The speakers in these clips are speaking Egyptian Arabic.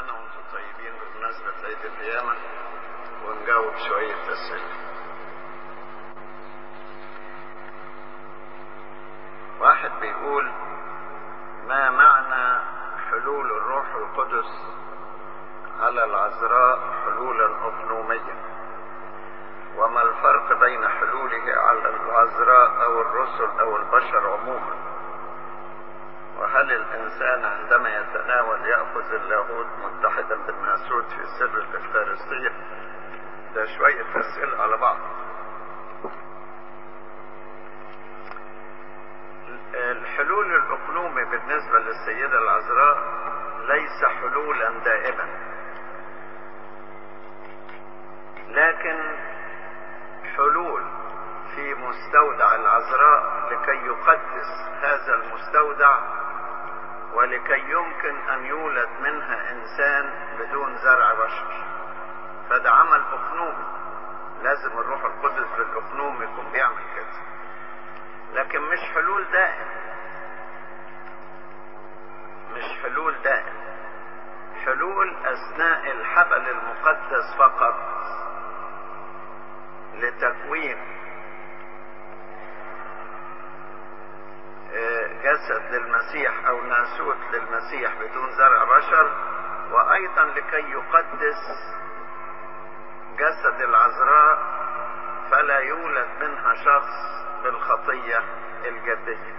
سنة وانتم طيبين بمناسبة عيد القيامة ونجاوب شوية أسئلة. واحد بيقول ما معنى حلول الروح القدس على العذراء حلولا أقنوميا وما الفرق بين حلوله على العذراء أو الرسل أو البشر عموما وهل الإنسان عندما يتناول يأخذ اللاهوت متحدا بالناسوت في سر الإفخارستية ده شوية أسئلة على بعض الحلول الأقلومي بالنسبة للسيدة العذراء ليس حلولا دائما لكن حلول في مستودع العذراء لكي يقدس هذا المستودع ولكي يمكن ان يولد منها انسان بدون زرع بشر فده عمل اقنومي لازم الروح القدس بالاقنوم يكون بيعمل كده لكن مش حلول دائم مش حلول دائم حلول اثناء الحبل المقدس فقط لتكوين جسد للمسيح او ناسوت للمسيح بدون زرع بشر وايضا لكي يقدس جسد العذراء فلا يولد منها شخص بالخطية الجدية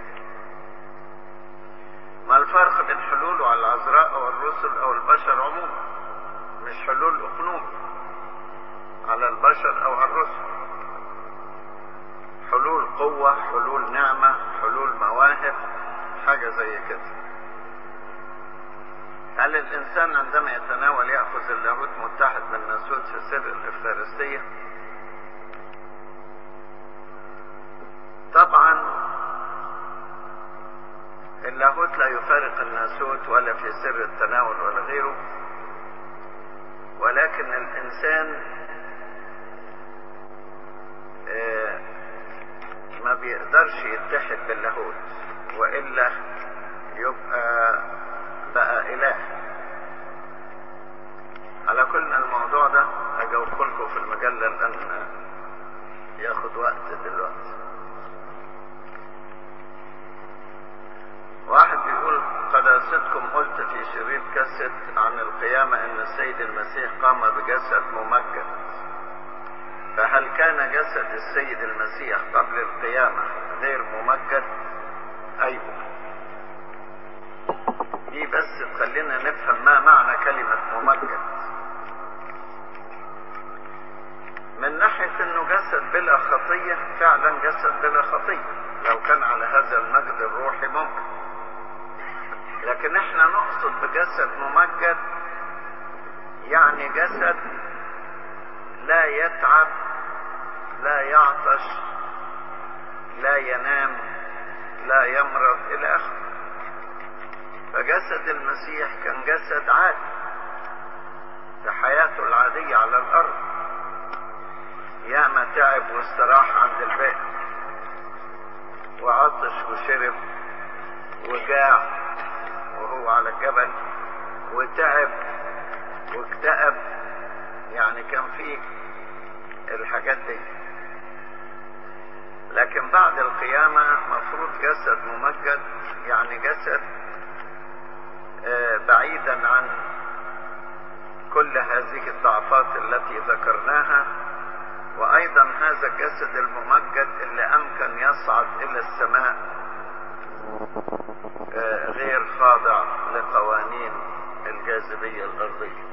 ما الفرق بين حلوله على العذراء او الرسل او البشر عموما مش حلول اقنوم على البشر او على الرسل حلول قوة حلول نعمة حلول مواهب حاجة زي كده هل الإنسان عندما يتناول يأخذ اللاهوت متحد بالناسوت في سر الإفخارستية؟ طبعا اللاهوت لا يفارق الناسوت ولا في سر التناول ولا غيره ولكن الإنسان آه ما بيقدرش يتحد باللاهوت والا يبقى بقى اله على كل الموضوع ده اجاوب لكم في المجله لان ياخد وقت دلوقتي واحد بيقول قداستكم قلت في شريط كاسيت عن القيامة ان السيد المسيح قام بجسد ممجد فهل كان جسد السيد المسيح قبل القيامة غير ممجد ايوه دي بس تخلينا نفهم ما معنى كلمة ممجد من ناحية انه جسد بلا خطية فعلا جسد بلا خطية لو كان على هذا المجد الروحي ممكن لكن احنا نقصد بجسد ممجد يعني جسد لا يتعب لا يعطش لا ينام لا يمرض الى اخره فجسد المسيح كان جسد عادي في حياته العادية على الارض ياما تعب واستراح عند البئر وعطش وشرب وجاع وهو على الجبل وتعب واكتئب يعني كان فيه الحاجات دي لكن بعد القيامة مفروض جسد ممجد يعني جسد بعيدا عن كل هذه الضعفات التي ذكرناها وايضا هذا الجسد الممجد اللي امكن يصعد الى السماء غير خاضع لقوانين الجاذبية الارضية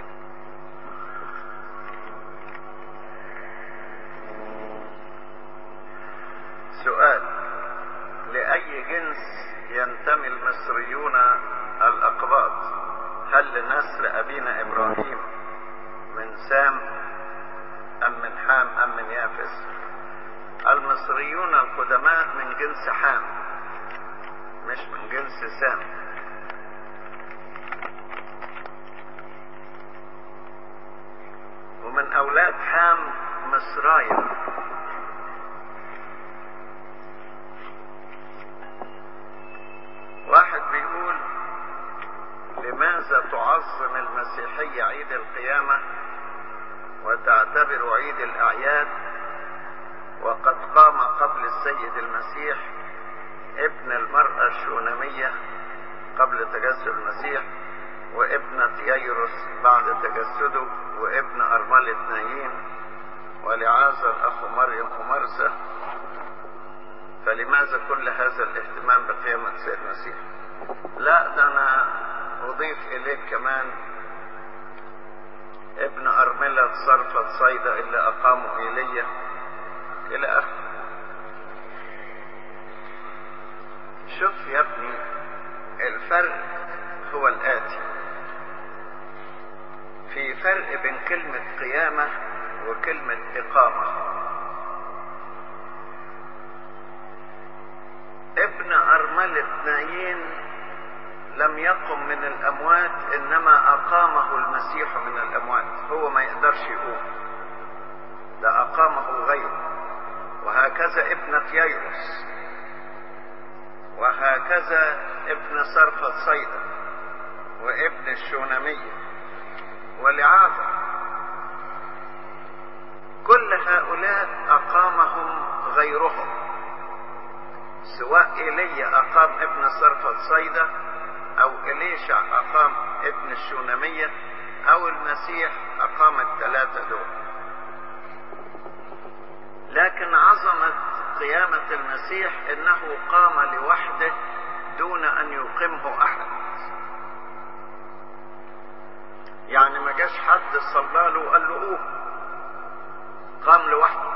سؤال لأي جنس ينتمي المصريون الأقباط هل لنسل أبينا إبراهيم من سام أم من حام أم من يافس المصريون القدماء من جنس حام مش من جنس سام ومن أولاد حام مصرايا واحد بيقول لماذا لماذا تعظم المسيحية عيد القيامة وتعتبر عيد الأعياد وقد قام قبل السيد المسيح ابن المرأة الشونمية قبل تجسد المسيح وابنة ييروس بعد تجسده وابن أرملة نايين ولعازر أخو مريم ومرسى فلماذا كل هذا الاهتمام بقيامة السيد المسيح لا ده أنا أضيف إليك كمان ابن أرملة صرفة صيدا اللي أقاموا إيليا إلى آخره شوف يا ابني الفرق هو الآتي في فرق بين كلمة قيامة وكلمة إقامة ابن أرملة نايين لم يقم من الأموات إنما أقامه المسيح من الأموات هو ما يقدرش يقوم ده أقامه غيره وهكذا ابنة ييروس وهكذا ابن صرفة صيدا وابن الشونمية ولعاذا كل هؤلاء أقامهم غيرهم سواء إيليا أقام ابن صرفة صيدا أو إليشع أقام ابن الشونمية أو المسيح أقام الثلاثة دول لكن عظمة قيامة المسيح انه قام لوحده دون ان يقيمه احد يعني ما جاش حد صلى له وقال له قوم قام لوحده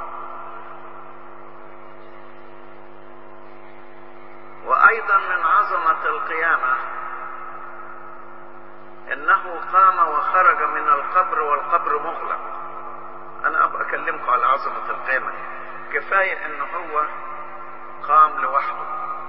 وايضا من عظمة القيامة انه قام وخرج من القبر والقبر مغلق انا ابقى اكلمكم على عظمة القيامة كفاية ان هو قام لوحده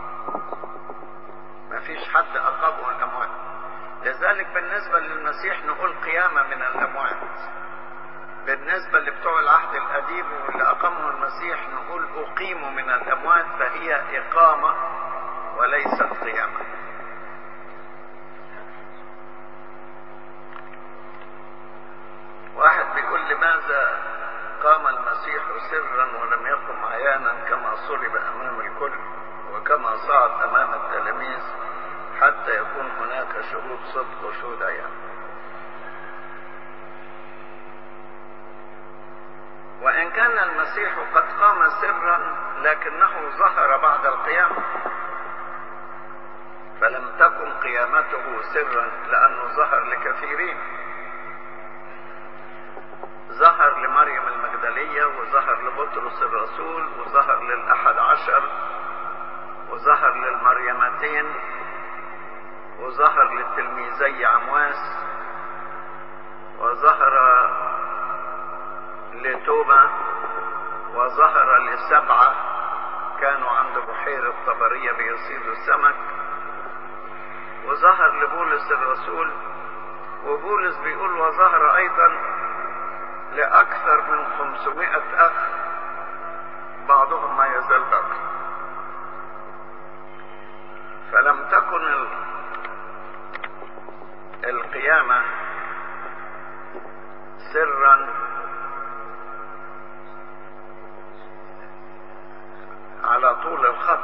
ما فيش حد اقامه الاموات لذلك بالنسبة للمسيح نقول قيامة من الاموات بالنسبة لبتوع العهد القديم واللي اقامه المسيح نقول اقيموا من الاموات فهي اقامة وليست قيامة واحد بيقول لماذا قام المسيح سرا ولم يقم عيانا كما صلب امام الكل وكما صعد امام التلاميذ حتى يكون هناك شهود صدق وشهود عيان وان كان المسيح قد قام سرا لكنه ظهر بعد القيامه فلم تكن قيامته سرا لانه ظهر لكثيرين ظهر لمريم المجدلية وظهر لبطرس الرسول وظهر للأحد عشر وظهر للمريمتين وظهر للتلميذي عمواس وظهر لتوما وظهر لسبعة كانوا عند بحيرة طبرية بيصيدوا السمك وظهر لبولس الرسول وبولس بيقول وظهر أيضا لأكثر من 500 أخ بعضهم ما يزال باقي فلم تكن ال... القيامة سرا على طول الخط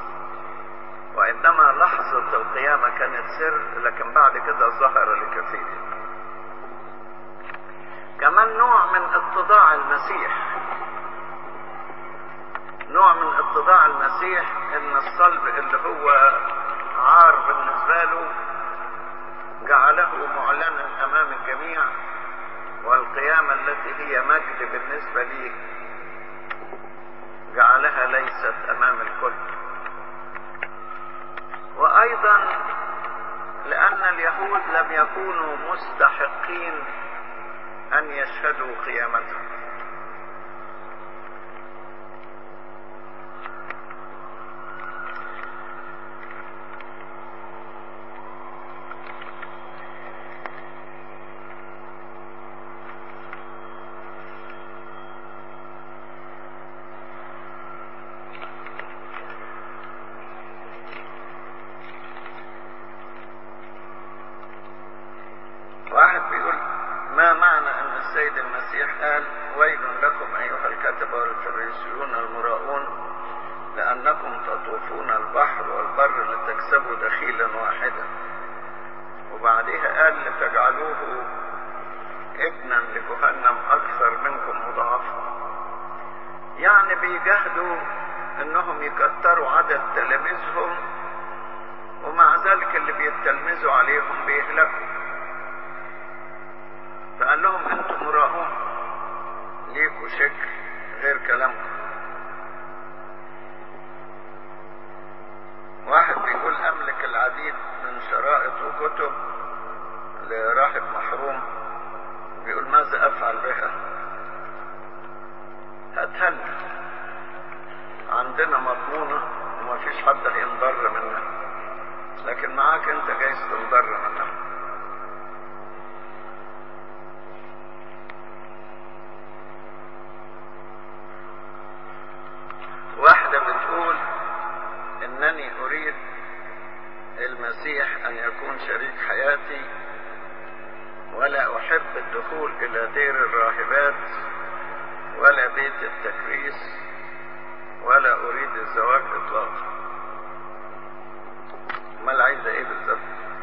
وإنما لحظة القيامة كانت سر لكن بعد كده ظهر لكثيرين كمان نوع من اتضاع المسيح نوع من اتضاع المسيح ان الصلب اللي هو عار بالنسبة له جعله معلنا امام الجميع والقيامة التي هي مجد بالنسبة ليه جعلها ليست امام الكل وايضا لان اليهود لم يكونوا مستحقين ان يشهدوا قيامته وأنكم تطوفون البحر والبر لتكسبوا دخيلا واحدا وبعدها قال لتجعلوه ابنا لجهنم أكثر منكم مضاعفا يعني بيجاهدوا انهم يكتروا عدد تلاميذهم ومع ذلك اللي بيتلمذوا عليهم بيهلكوا فقال لهم انتم مراهون ليكوا شكل غير كلامكم واحد بيقول املك العديد من شرائط وكتب لراهب محروم بيقول ماذا افعل بها هتهنى عندنا مضمونة ومفيش حد هينضر منها لكن معاك انت جايز تنضر منها واحدة بتقول انني اريد المسيح ان يكون شريك حياتي ولا احب الدخول الى دير الراهبات ولا بيت التكريس ولا اريد الزواج اطلاقا امال عايزه ايه بالظبط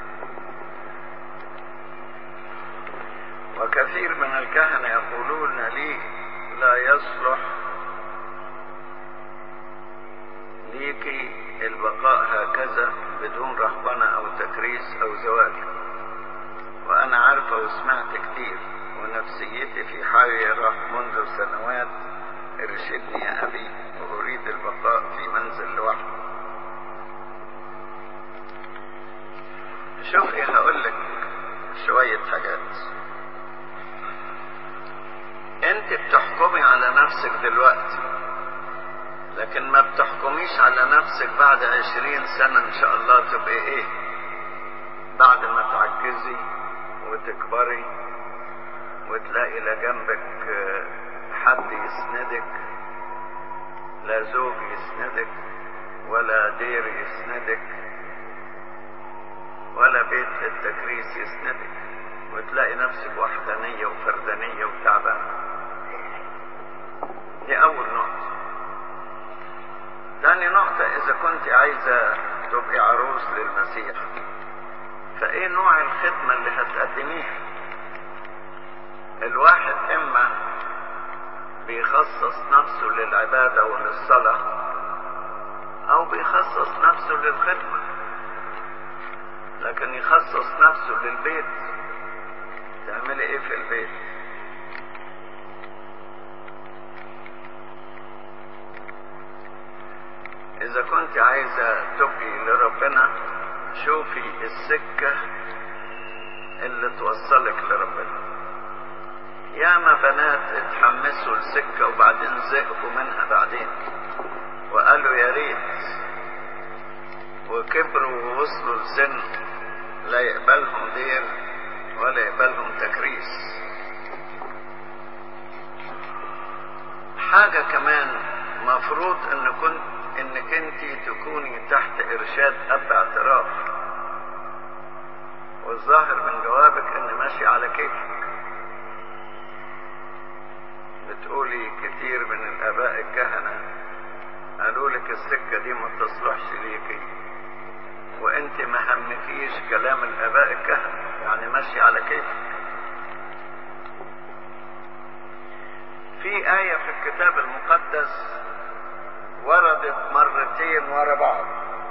وكثير من الكهنه يقولون لي لا يصلح ليكي البقاء هكذا بدون رهبنه او تكريس او زواج وانا عارفه وسمعت كتير ونفسيتي في حيرة منذ سنوات ارشدني يا أبي وأريد البقاء في منزل لوحدي شوفي هقول لك شوية حاجات انت بتحكمي على نفسك دلوقتي لكن ما بتحكميش على نفسك بعد عشرين سنة ان شاء الله تبقي ايه بعد ما تعجزي وتكبري وتلاقي لا جنبك حد يسندك لا زوج يسندك ولا دير يسندك ولا بيت للتكريس يسندك وتلاقي نفسك وحدانية وفردانية وتعبانة دي أول نقطة تاني نقطة إذا كنت عايزة تبقي عروس للمسيح فإيه نوع الخدمة اللي هتقدميها الواحد اما بيخصص نفسه للعبادة وللصلاة او بيخصص نفسه للخدمة لكن يخصص نفسه للبيت تعملي ايه في البيت اذا كنت عايزة تبقي لربنا شوفي السكة اللي توصلك لربنا ياما بنات اتحمسوا السكة وبعدين زهقوا منها بعدين وقالوا يا ريت وكبروا ووصلوا لسن لا يقبلهم دير ولا يقبلهم تكريس حاجة كمان مفروض ان كنت انك انت تكوني تحت ارشاد اب اعتراف والظاهر من جوابك ان ماشي على كيفك بتقولي كتير من الاباء الكهنه قالوا لك السكه دي ما تصلحش ليكي وانت ما همكيش كلام الاباء الكهنه يعني ماشي على كيفك في آية في الكتاب المقدس وردت مرتين ورا بعض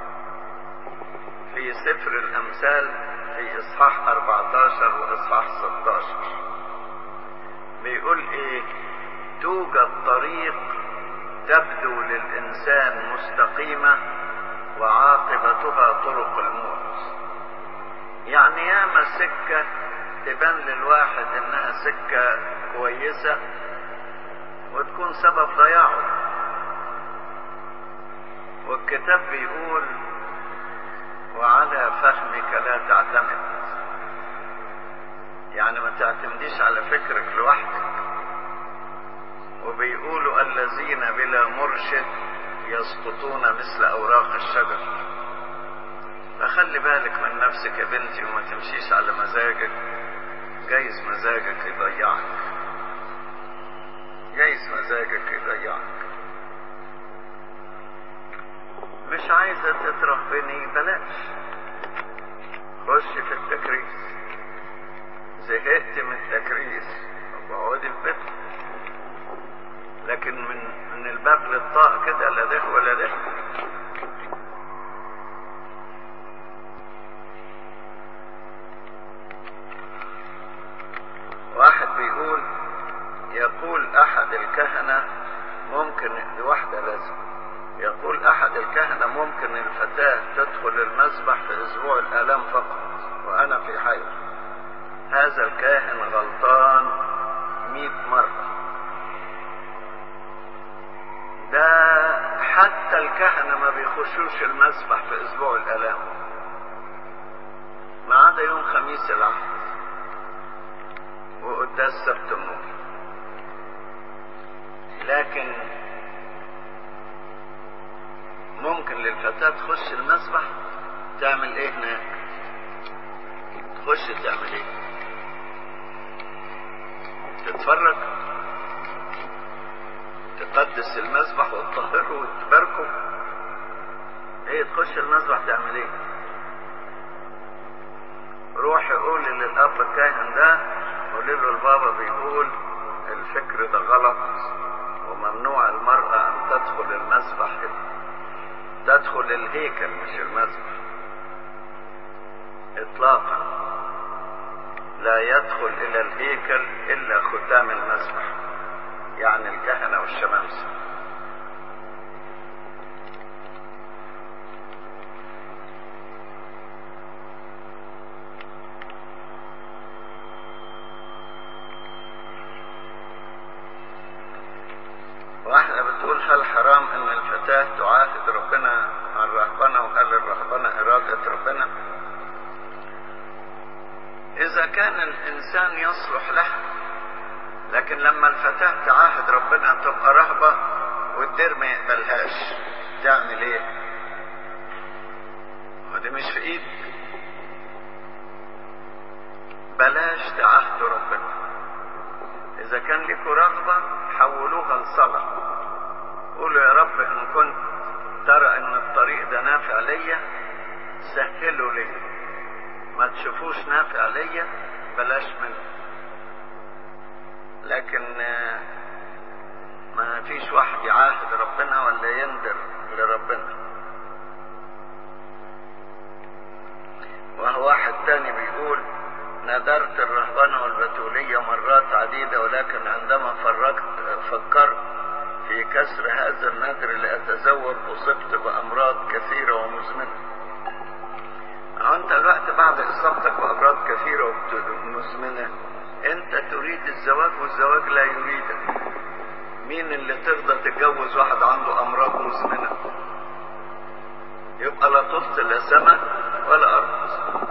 في سفر الأمثال في إصحاح 14 وإصحاح 16 بيقول إيه توجد طريق تبدو للإنسان مستقيمة وعاقبتها طرق الموت يعني ياما سكة تبان للواحد إنها سكة كويسة وتكون سبب ضياعه والكتاب بيقول وعلى فهمك لا تعتمد يعني ما تعتمديش على فكرك لوحدك وبيقولوا الذين بلا مرشد يسقطون مثل اوراق الشجر فخلي بالك من نفسك يا بنتي وما تمشيش على مزاجك جايز مزاجك يضيعك جايز مزاجك يضيعك مش عايزة تترهبني بلاش خش في التكريس زهقت من التكريس اقعدي في بيتك لكن من من الباب للطاق كده لا ده ولا ده واحد بيقول يقول احد الكهنة ممكن لواحدة لازم يقول احد الكهنة ممكن الفتاة تدخل المسبح في اسبوع الالام فقط وانا في حيرة هذا الكاهن غلطان مئة مرة ده حتى الكهنة ما بيخشوش المسبح في اسبوع الالام ما عدا يوم خميس العهد وقداس سبت النور لكن ممكن للفتاة تخش المسبح تعمل ايه هناك تخش تعمل ايه تتفرج تقدس المسبح وتطهره وتباركه ايه تخش المسبح تعمل ايه روح قولي للاب الكاهن ده قولي له البابا بيقول الفكر ده غلط وممنوع المرأة أن تدخل المسبح تدخل الهيكل مش المسبح إطلاقا لا يدخل إلى الهيكل إلا ختام المسبح يعني الكهنة والشمامسة واحدة بتقول هل حرام ان الفتاة تعاهد ربنا عن الرهبنة وهل الرهبنة ارادة ربنا اذا كان الانسان يصلح له لكن لما الفتاة تعاهد ربنا تبقى رهبة والدير ما يقبلهاش تعمل ايه ودي مش في ايدك بلاش تعاهدوا ربنا اذا كان لكم رغبة حولوها لصلاة قولوا يا رب ان كنت ترى ان الطريق ده نافع ليا سهله لي ما تشوفوش نافع ليا بلاش منه لكن ما فيش واحد يعاهد ربنا ولا يندر لربنا وهو واحد تاني بيقول نذرت الرهبنة والبتولية مرات عديدة ولكن عندما فرقت فكرت في كسر هذا النذر لأتزوج أصبت بأمراض كثيرة ومزمنة أنت الوقت بعد إصابتك بأمراض كثيرة ومزمنة أنت تريد الزواج والزواج لا يريدك مين اللي ترضى تتجوز واحد عنده أمراض مزمنة يبقى لا طلت لا سماء ولا أرض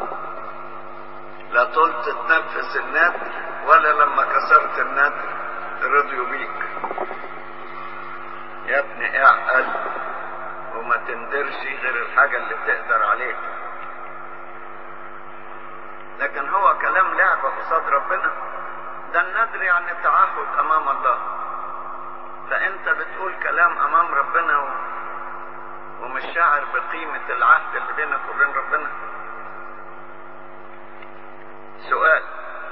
لا طلت تنفس النادر ولا لما كسرت النادر رضيوا بيك يا ابني اعقل وما تندرش غير الحاجة اللي تقدر عليها لكن هو كلام لعبة قصاد ربنا ده النذر يعني تعهد امام الله فانت بتقول كلام امام ربنا و... ومش شاعر بقيمة العهد اللي بينك وبين ربنا سؤال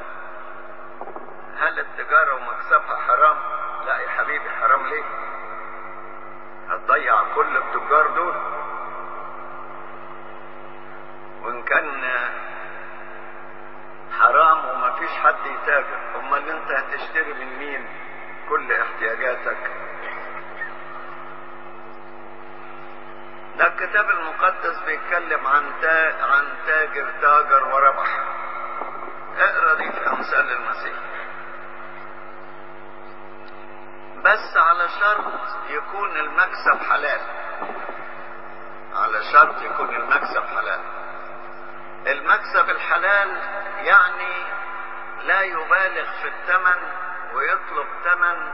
هل التجارة ومكسبها حرام؟ لا يا حبيبي حرام ليه؟ هتضيع كل التجار دول وإن كان حرام ومفيش حد يتاجر أمال أنت هتشتري من مين كل احتياجاتك؟ ده الكتاب المقدس بيتكلم عن تا... عن تاجر تاجر وربح اقرا دي في امثال المسيح بس على شرط يكون المكسب حلال على شرط يكون المكسب حلال المكسب الحلال يعني لا يبالغ في الثمن ويطلب ثمن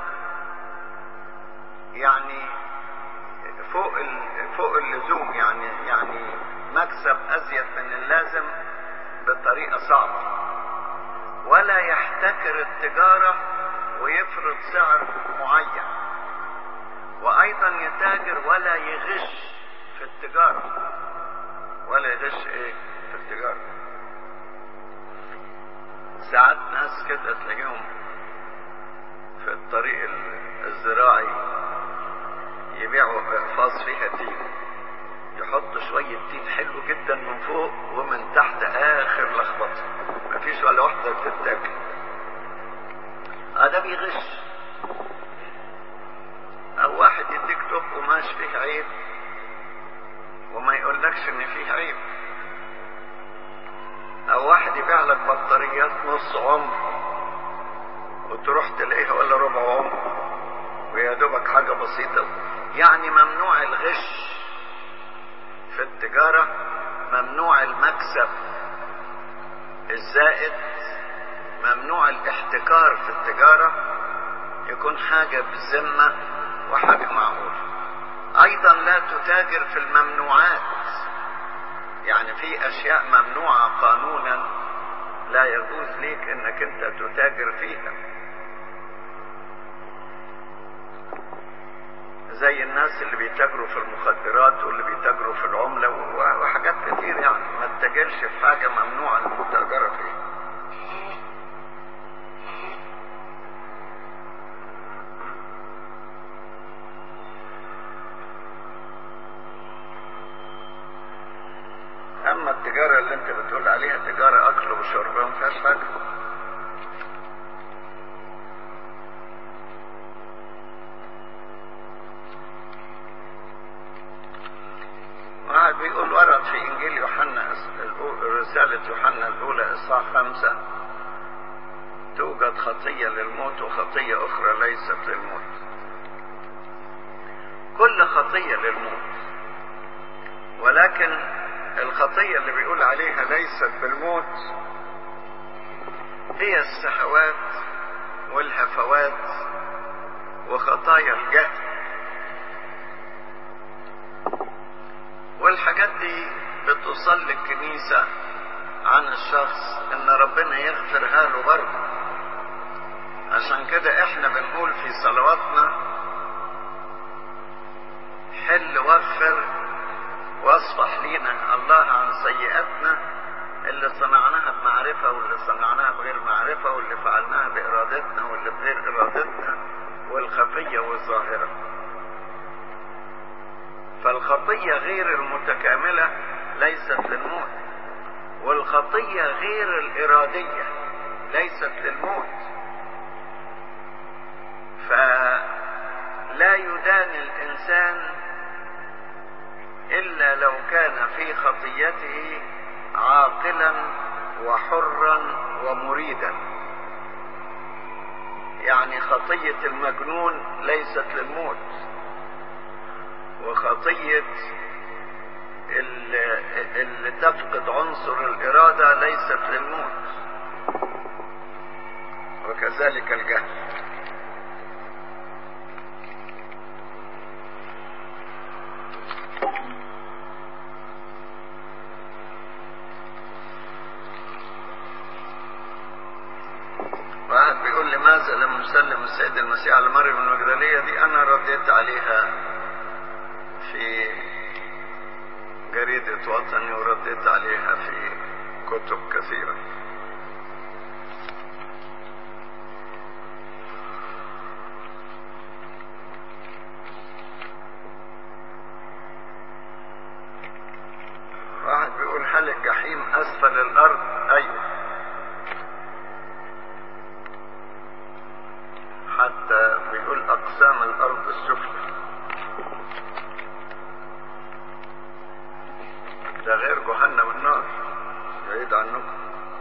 يعني فوق فوق اللزوم يعني يعني مكسب ازيد من اللازم بطريقه صعبه ولا يحتكر التجاره ويفرض سعر معين وايضا يتاجر ولا يغش في التجاره التجارة ولا يغش ايه في التجارة ساعات ناس كده تلاقيهم في الطريق الزراعي يبيعوا اقفاص فيها تين يحط شوية تين حلو جدا من فوق ومن تحت اخر لخبطة مفيش ولا واحدة بتتاكل هذا بيغش او واحد يديك توب قماش فيه عيب وما يقولكش ان فيه عيب او واحد يبيع لك بطاريات نص عمر وتروح تلاقيها ولا ربع عمر ويا دوبك حاجه بسيطه يعني ممنوع الغش في التجاره ممنوع المكسب الزائد ممنوع الاحتكار في التجاره يكون حاجه بذمه وحاجه معقوله ايضا لا تتاجر في الممنوعات يعني في اشياء ممنوعه قانونا لا يجوز ليك انك انت تتاجر فيها زي الناس اللي بيتاجروا في المخدرات واللي بيتاجروا في العملة وحاجات كتير يعني ما تتاجرش في حاجة ممنوعة المتاجرة فيها اما التجارة اللي انت بتقول عليها تجارة اكل وشرب ما فيهاش حاجة واحد بيقول ورد في انجيل يوحنا رسالة يوحنا الاولى اصحاح خمسة توجد خطية للموت وخطية اخرى ليست للموت كل خطية للموت ولكن الخطية اللي بيقول عليها ليست بالموت هي السهوات والهفوات وخطايا الجهل والحاجات دي بتصلي الكنيسة عن الشخص ان ربنا يغفرها له برضه عشان كده احنا بنقول في صلواتنا حل واغفر واصفح لينا الله عن سيئاتنا اللي صنعناها بمعرفة واللي صنعناها بغير معرفة واللي فعلناها بإرادتنا واللي بغير إرادتنا والخفية والظاهرة فالخطية غير المتكاملة ليست للموت والخطية غير الإرادية ليست للموت فلا يدان الإنسان إلا لو كان في خطيته عاقلا وحرا ومريدا يعني خطية المجنون ليست للموت وخطية اللي, اللي تفقد عنصر الإرادة ليست للموت وكذلك الجهل واحد بيقول لماذا لم يسلم السيد المسيح على مريم المجدلية دي أنا رديت عليها في جريدة وطني ورديت عليها في كتب كثيرة واحد بيقول هل الجحيم أسفل الأرض؟ أيوه حتى بيقول أقسام الأرض السفلى ده غير جهنم النار بعيد عنكم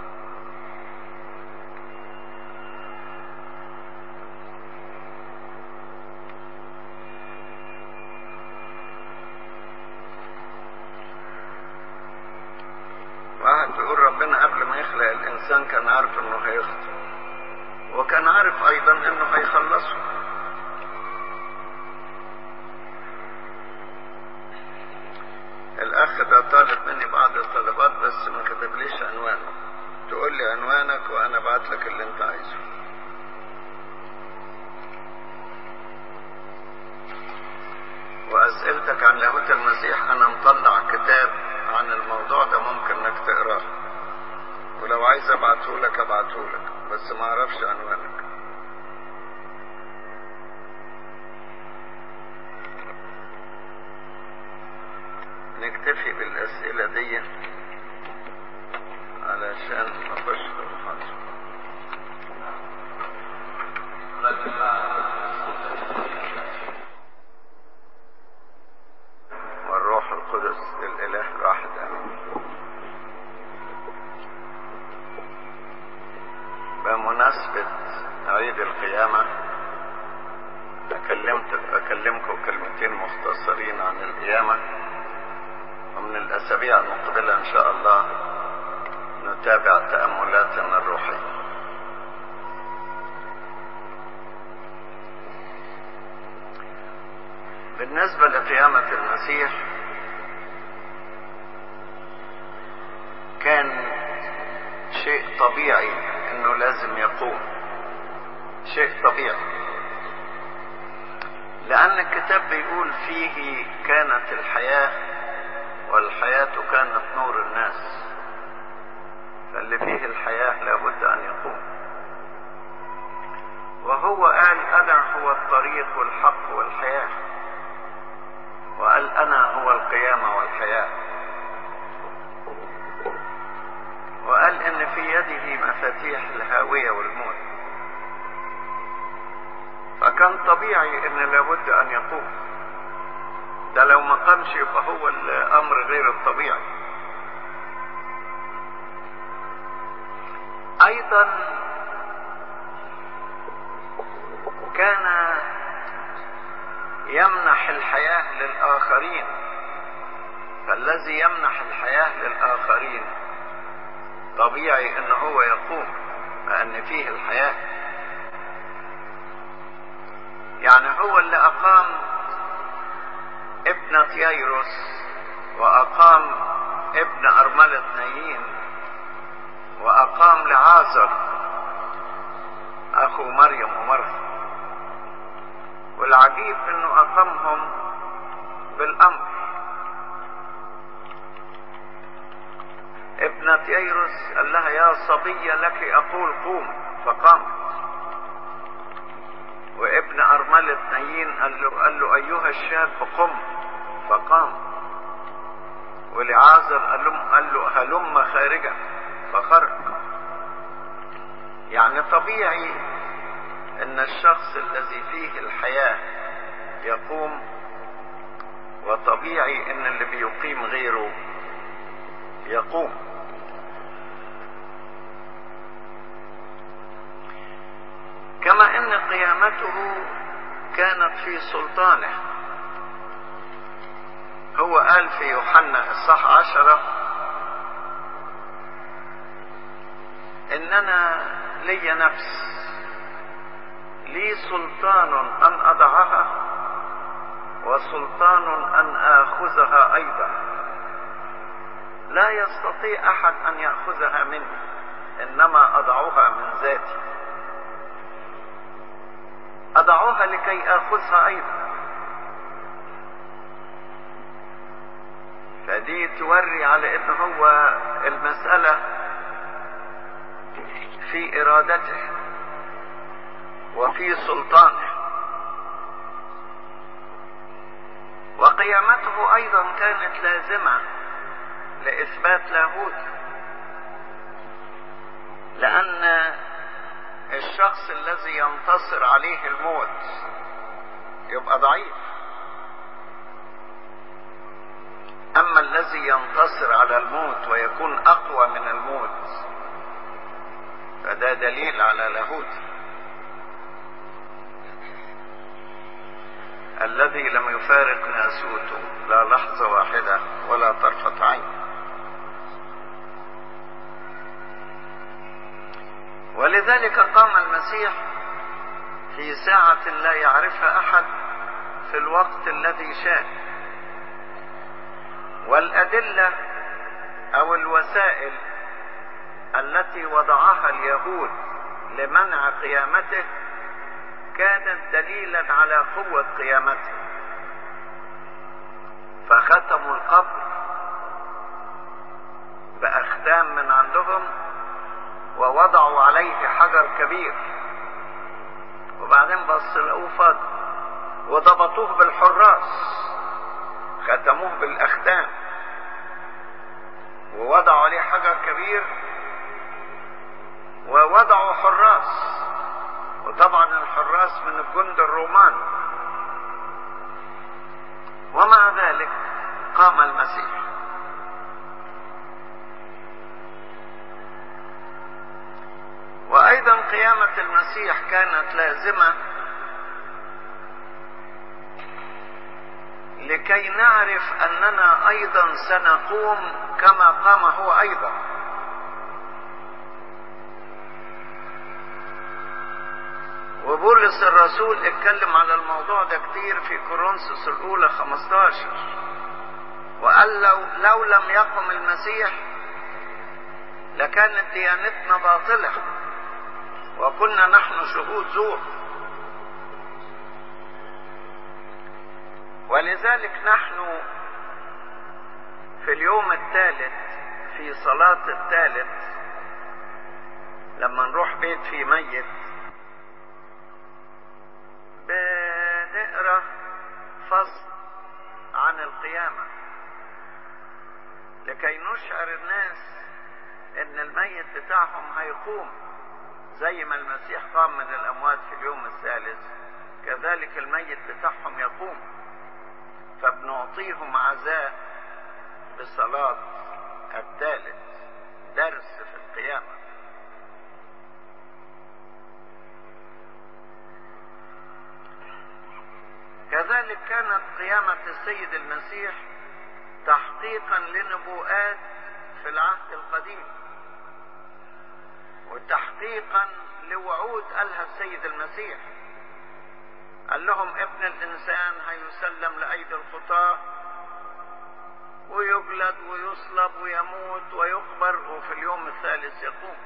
واحد بيقول ربنا قبل ما يخلق الإنسان كان عارف إنه هيخطئ وكان عارف أيضا إنه هيخلصه الأخ ده طالب مني بعض الطلبات بس ما كتبليش عنوانه تقول لي عنوانك وأنا أبعت لك اللي أنت عايزه وأز اسئلتك عن لاهوت المسيح انا مطلع كتاب عن الموضوع ده ممكن انك تقراه ولو عايز ابعته لك ابعته لك بس ما اعرفش عنوانك نكتفي بالاسئله دي علشان نخش في المحاضره والروح القدس الاله الواحد امين بمناسبة عيد القيامة أكلمت أكلمكم كلمتين مختصرين عن القيامة ومن الأسابيع المقبلة إن شاء الله نتابع تأملاتنا الروحية بالنسبة لقيامة المسيح كان شيء طبيعي انه لازم يقوم شيء طبيعي لان الكتاب بيقول فيه كانت الحياة والحياة كانت نور الناس فاللي فيه الحياة لابد ان يقوم وهو قال انا هو الطريق والحق والحياة وقال انا هو القيامة والحياة وقال ان في يده مفاتيح الهاوية والموت فكان طبيعي ان لابد ان يقوم ده لو ما قامش يبقى هو الامر غير الطبيعي ايضا كان يمنح الحياة للآخرين فالذي يمنح الحياة للآخرين طبيعي ان هو يقوم لان فيه الحياة يعني هو اللي اقام ابنة ييروس واقام ابن ارملة نايين واقام لعازر اخو مريم ومرثا والعجيب انه اقامهم بالامر ابنة ييروس قال لها يا صبية لك أقول قوم فقامت وابن أرملة نايين قال له, قال له أيها الشاب قم فقام ولعازر قال له, قال له هلم خارجا فخرج يعني طبيعي ان الشخص الذي فيه الحياة يقوم وطبيعي ان اللي بيقيم غيره يقوم كما ان قيامته كانت في سلطانه هو قال في يوحنا الصح عشرة اننا لي نفس لي سلطان ان اضعها وسلطان ان اخذها ايضا لا يستطيع احد ان ياخذها مني انما اضعها من ذاتي اضعها لكي اخذها ايضا فدي توري على ان هو المسألة في ارادته وفي سلطانه وقيامته ايضا كانت لازمة لاثبات لاهوت لان الشخص الذي ينتصر عليه الموت يبقى ضعيف اما الذي ينتصر على الموت ويكون اقوى من الموت فده دليل على لاهوت الذي لم يفارق ناسوته لا لحظة واحدة ولا طرفة عين ولذلك قام المسيح في ساعة لا يعرفها أحد في الوقت الذي شاء والأدلة أو الوسائل التي وضعها اليهود لمنع قيامته كانت دليلا على قوة قيامته فختموا القبر بأختام من عندهم ووضعوا عليه حجر كبير وبعدين بص لقوه فاضي وضبطوه بالحراس ختموه بالأختام ووضعوا عليه حجر كبير ووضعوا حراس وطبعا الحراس من الجند الروماني ومع ذلك قام المسيح وايضا قيامه المسيح كانت لازمه لكي نعرف اننا ايضا سنقوم كما قام هو ايضا وبولس الرسول اتكلم على الموضوع ده كتير في كورنثوس الاولى 15 وقال لو لو لم يقم المسيح لكانت ديانتنا باطله وكنا نحن شهود زور ولذلك نحن في اليوم الثالث في صلاة الثالث لما نروح بيت في ميت بنقرا فصل عن القيامة لكي نشعر الناس ان الميت بتاعهم هيقوم زي ما المسيح قام من الاموات في اليوم الثالث كذلك الميت بتاعهم يقوم فبنعطيهم عزاء بصلاة الثالث درس في القيامة كذلك كانت قيامة السيد المسيح تحقيقا لنبوءات في العهد القديم وتحقيقا لوعود قالها السيد المسيح قال لهم ابن الانسان هيسلم لايدي الخطاه ويجلد ويصلب ويموت ويقبر وفي اليوم الثالث يقوم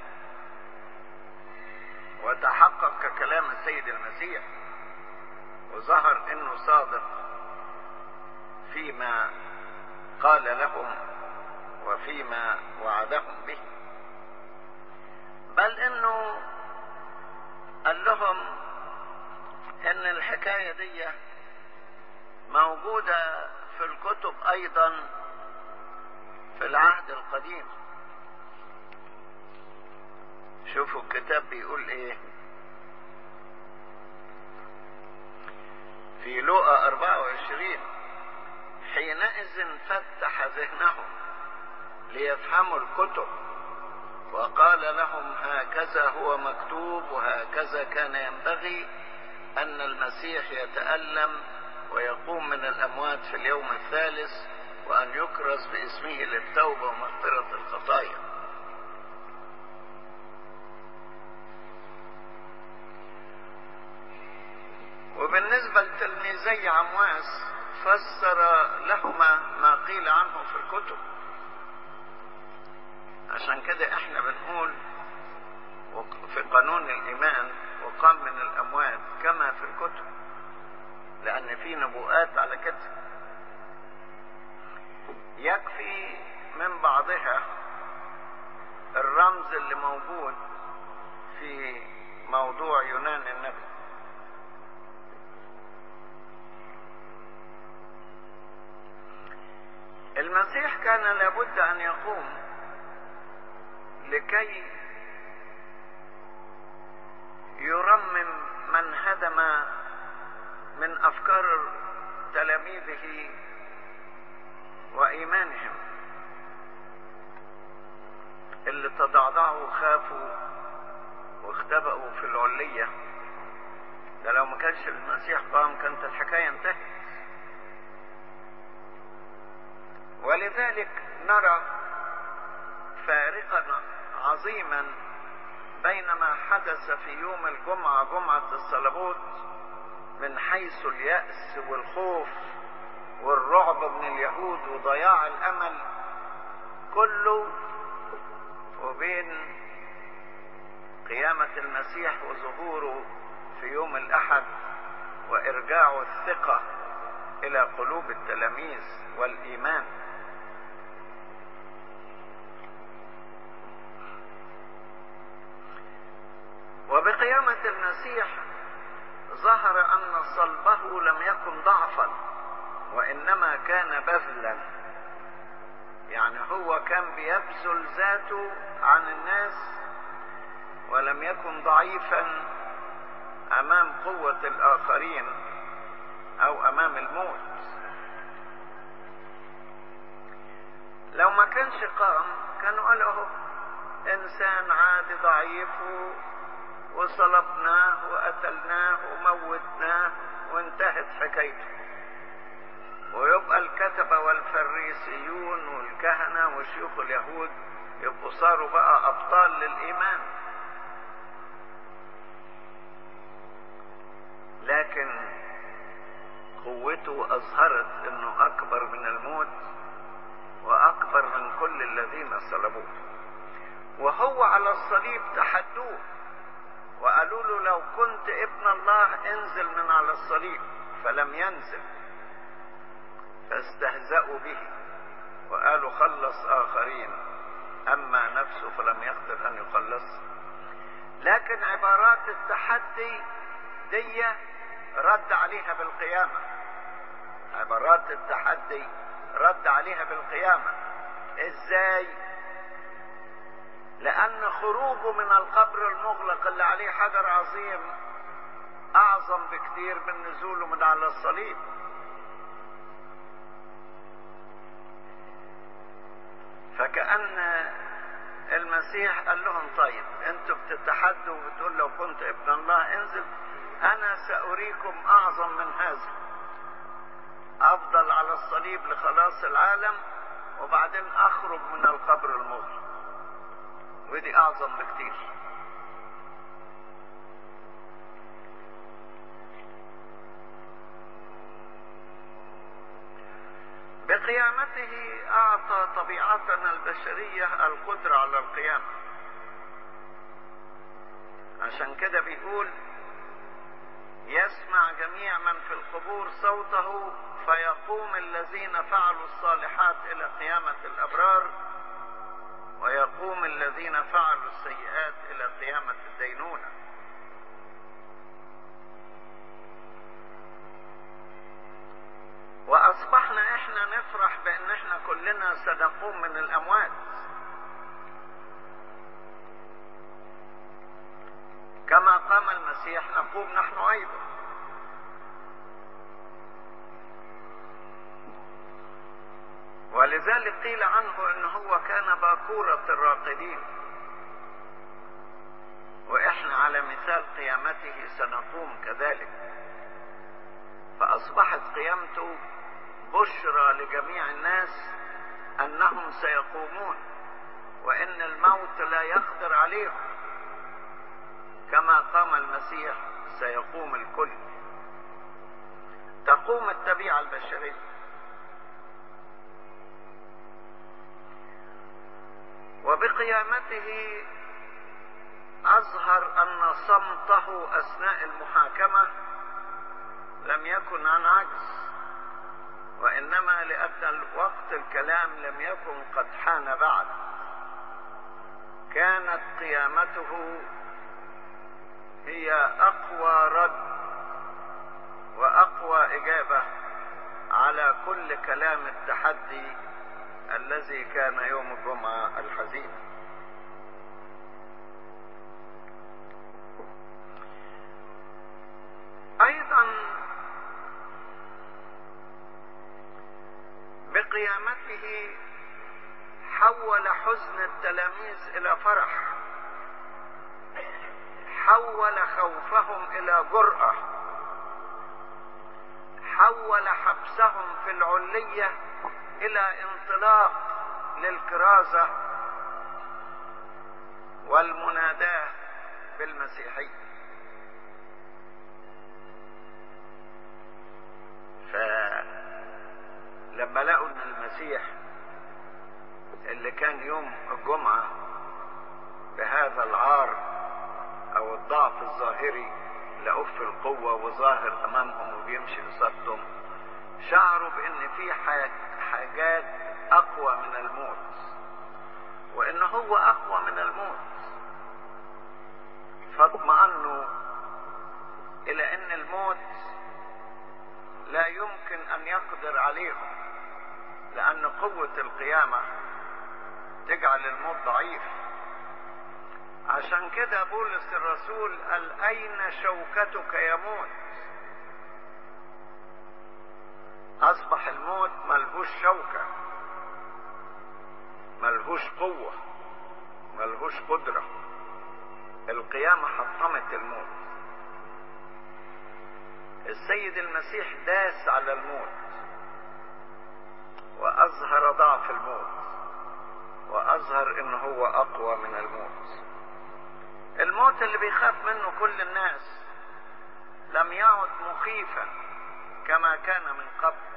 وتحقق ككلام السيد المسيح وظهر انه صادق فيما قال لهم وفيما وعدهم به بل انه قال لهم ان الحكاية دي موجودة في الكتب ايضا في العهد القديم شوفوا الكتاب بيقول ايه في لوقا 24 حينئذ فتح ذهنهم ليفهموا الكتب وقال لهم هكذا هو مكتوب وهكذا كان ينبغي ان المسيح يتالم ويقوم من الاموات في اليوم الثالث وان يكرز باسمه للتوبه ومغفره الخطايا وبالنسبه لتلميذي عمواس فسر لهما ما قيل عنه في الكتب عشان كده احنا بنقول في قانون الايمان وقام من الاموات كما في الكتب لان في نبوءات على كده يكفي من بعضها الرمز اللي موجود في موضوع يونان النبي المسيح كان لابد ان يقوم لكي يرمم من هدم من افكار تلاميذه وايمانهم اللي تضعضعوا وخافوا واختبأوا في العلية ده لو ما كانش المسيح قام كانت الحكاية انتهت ولذلك نرى فارقا عظيما بين ما حدث في يوم الجمعة جمعة الصلبوت من حيث اليأس والخوف والرعب من اليهود وضياع الأمل كله وبين قيامة المسيح وظهوره في يوم الأحد وإرجاع الثقة الى قلوب التلاميذ والايمان وبقيامة المسيح ظهر ان صلبه لم يكن ضعفا وانما كان بذلا يعني هو كان بيبذل ذاته عن الناس ولم يكن ضعيفا امام قوة الاخرين او امام الموت لو ما كانش قام كانوا قالوا اهو انسان عادي ضعيف وصلبناه وقتلناه وموتناه وانتهت حكايته ويبقى الكتبة والفريسيون والكهنة وشيوخ اليهود يبقوا صاروا بقى أبطال للإيمان لكن قوته أظهرت أنه أكبر من الموت وأكبر من كل الذين صلبوه وهو على الصليب تحدوه وقالوا له لو كنت ابن الله انزل من على الصليب فلم ينزل فاستهزأوا به وقالوا خلص آخرين أما نفسه فلم يقدر أن يخلص لكن عبارات التحدي دي رد عليها بالقيامة عبارات التحدي رد عليها بالقيامة ازاي لأن خروجه من القبر المغلق اللي عليه حجر عظيم أعظم بكتير من نزوله من على الصليب فكأن المسيح قال لهم طيب انتوا بتتحدوا وبتقول لو كنت ابن الله انزل انا سأريكم اعظم من هذا افضل على الصليب لخلاص العالم وبعدين اخرج من القبر المغلق ودي اعظم بكتير بقيامته اعطى طبيعتنا البشريه القدره على القيامه عشان كده بيقول يسمع جميع من في القبور صوته فيقوم الذين فعلوا الصالحات الى قيامه الابرار ويقوم الذين فعلوا السيئات الى قيامه الدينونه واصبحنا احنا نفرح بان احنا كلنا سنقوم من الاموات كما قام المسيح نقوم نحن ايضا ولذلك قيل عنه ان هو كان باكورة الراقدين واحنا على مثال قيامته سنقوم كذلك فاصبحت قيامته بشرى لجميع الناس انهم سيقومون وان الموت لا يقدر عليهم كما قام المسيح سيقوم الكل تقوم الطبيعه البشريه وبقيامته اظهر ان صمته اثناء المحاكمه لم يكن عن عجز وانما لان وقت الكلام لم يكن قد حان بعد كانت قيامته هي اقوى رد واقوى اجابه على كل كلام التحدي الذي كان يوم الجمعه الحزين ايضا بقيامته حول حزن التلاميذ الى فرح حول خوفهم الى جرأة حول حبسهم في العلية الى انطلاق للكرازة والمناداة بالمسيحية فلما لقوا ان المسيح اللي كان يوم الجمعة بهذا العار او الضعف الظاهري لقوه في القوة وظاهر امامهم وبيمشي قصادهم شعروا بان في حاجات اقوى من الموت وان هو اقوى من الموت فاطمأنوا الى ان الموت لا يمكن ان يقدر عليهم لان قوة القيامة تجعل الموت ضعيف عشان كده بولس الرسول قال اين شوكتك يا موت اصبح الموت ملهوش شوكة ملهوش قوة ملهوش قدرة القيامة حطمت الموت السيد المسيح داس على الموت واظهر ضعف الموت واظهر ان هو اقوى من الموت الموت اللي بيخاف منه كل الناس لم يعد مخيفا كما كان من قبل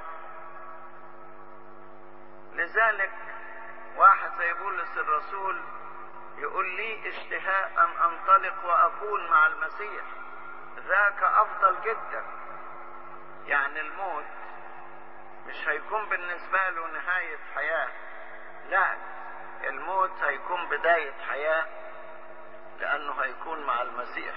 لذلك واحد زي بولس الرسول يقول لي اشتهاء ان انطلق واكون مع المسيح ذاك افضل جدا يعني الموت مش هيكون بالنسبة له نهاية حياة لا الموت هيكون بداية حياة لأنه هيكون مع المسيح